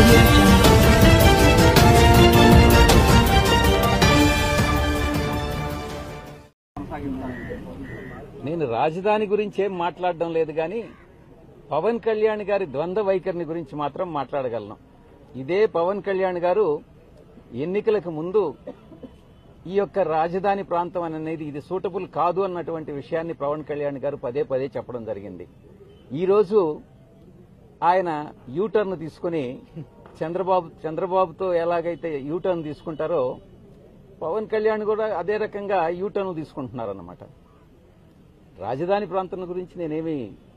audio jungle. నేను రాజధాని గురించి ఏం మాట్లాడడం లేదు కానీ పవన్ కళ్యాణ్ గారి ద్వంద్వ వైఖరిని గురించి మాత్రం మాట్లాడగలను ఇదే పవన్ కళ్యాణ్ గారు ఎన్నికలకు ముందు ఈ యొక్క రాజధాని ప్రాంతం అనేది ఇది సూటబుల్ కాదు అన్నటువంటి విషయాన్ని పవన్ కళ్యాణ్ గారు పదే పదే చెప్పడం జరిగింది ఈ రోజు ఆయన యూటర్న్ తీసుకుని చంద్రబాబు చంద్రబాబుతో ఎలాగైతే యూటర్న్ తీసుకుంటారో పవన్ కళ్యాణ్ కూడా అదే రకంగా యూటర్న్ తీసుకుంటున్నారన్నమాట రాజధాని ప్రాంతం గురించి నేనేమి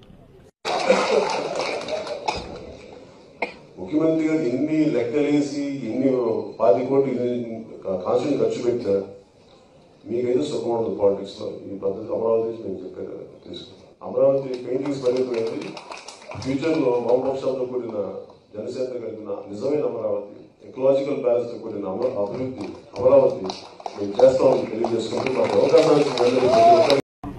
ముఖ్యమంత్రి గారు ఎన్ని లెక్కలేసి ఎన్ని పాతి కోట్లు కాన్స్టిట్యూషన్ ఖర్చు పెట్టారు మీకైతే సుఖం ఉండదు పాలిటిక్స్ లో ఈ పద్ధతి అమరావతి నేను చెప్పాను కదా తీసుకున్నాను అమరావతి పెయింటింగ్స్ పరిమితమైంది ఫ్యూచర్ లో వామపక్షాలతో కూడిన జనసేన కలిగిన నిజమైన అమరావతి ఎకలాజికల్ బ్యాలెన్స్ తో కూడిన అమ- అభివృద్ధి అమరావతి మేము చేస్తామని తెలియజేసుకుంటూ మాకు అవకాశం ఇచ్చిన అందరికీ ప్రతి ఒక్కరికి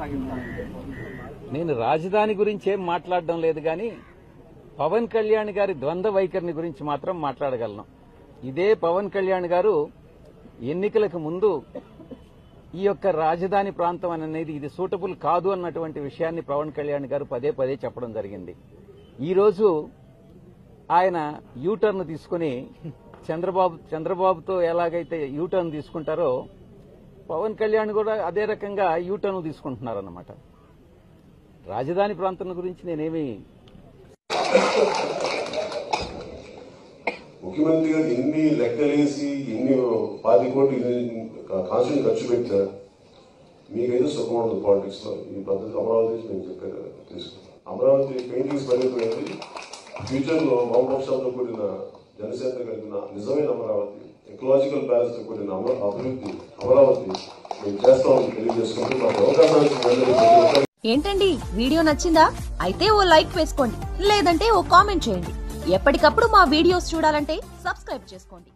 నేను రాజధాని గురించి ఏం మాట్లాడడం లేదు కానీ పవన్ కళ్యాణ్ గారి ద్వంద్వ వైఖరిని గురించి మాత్రం మాట్లాడగలను ఇదే పవన్ కళ్యాణ్ గారు ఎన్నికలకు ముందు ఈ యొక్క రాజధాని ప్రాంతం అనేది ఇది సూటబుల్ కాదు అన్నటువంటి విషయాన్ని పవన్ కళ్యాణ్ గారు పదే పదే చెప్పడం జరిగింది ఈ రోజు ఆయన యూటర్న్ తీసుకుని చంద్రబాబు చంద్రబాబుతో ఎలాగైతే యూటర్న్ తీసుకుంటారో పవన్ కళ్యాణ్ కూడా అదే రకంగా యూటర్న్ తీసుకుంటున్నారన్నమాట రాజధాని ప్రాంతం గురించి నేనేమి ముఖ్యమంత్రి గారు ఎన్ని లెక్కలేసి ఎన్ని పాతి కోట్లు కాన్స్టిట్యూషన్ ఖర్చు పెట్టారు మీకైతే సుఖం ఉండదు పాలిటిక్స్ లో ఈ పద్ధతి అమరావతి నేను చెప్పాను కదా తీసుకున్నాను అమరావతి పెయింటింగ్స్ పరిమితమైంది ఫ్యూచర్ లో వామపక్షాలతో కూడిన జనసేన కలిగిన నిజమైన అమరావతి ఎకలాజికల్ బ్యాలెన్స్ తో కూడిన అమ- అభివృద్ధి అమరావతి మేము చేస్తామని తెలియజేసుకుంటూ మాకు అవకాశం ఇచ్చిన అందరికీ ప్రతి ఒక్కరికి ఏంటండి వీడియో నచ్చిందా అయితే ఓ లైక్ వేసుకోండి లేదంటే ఓ కామెంట్ చేయండి ఎప్పటికప్పుడు మా వీడియోస్ చూడాలంటే సబ్స్క్రైబ్ చేసుకోండి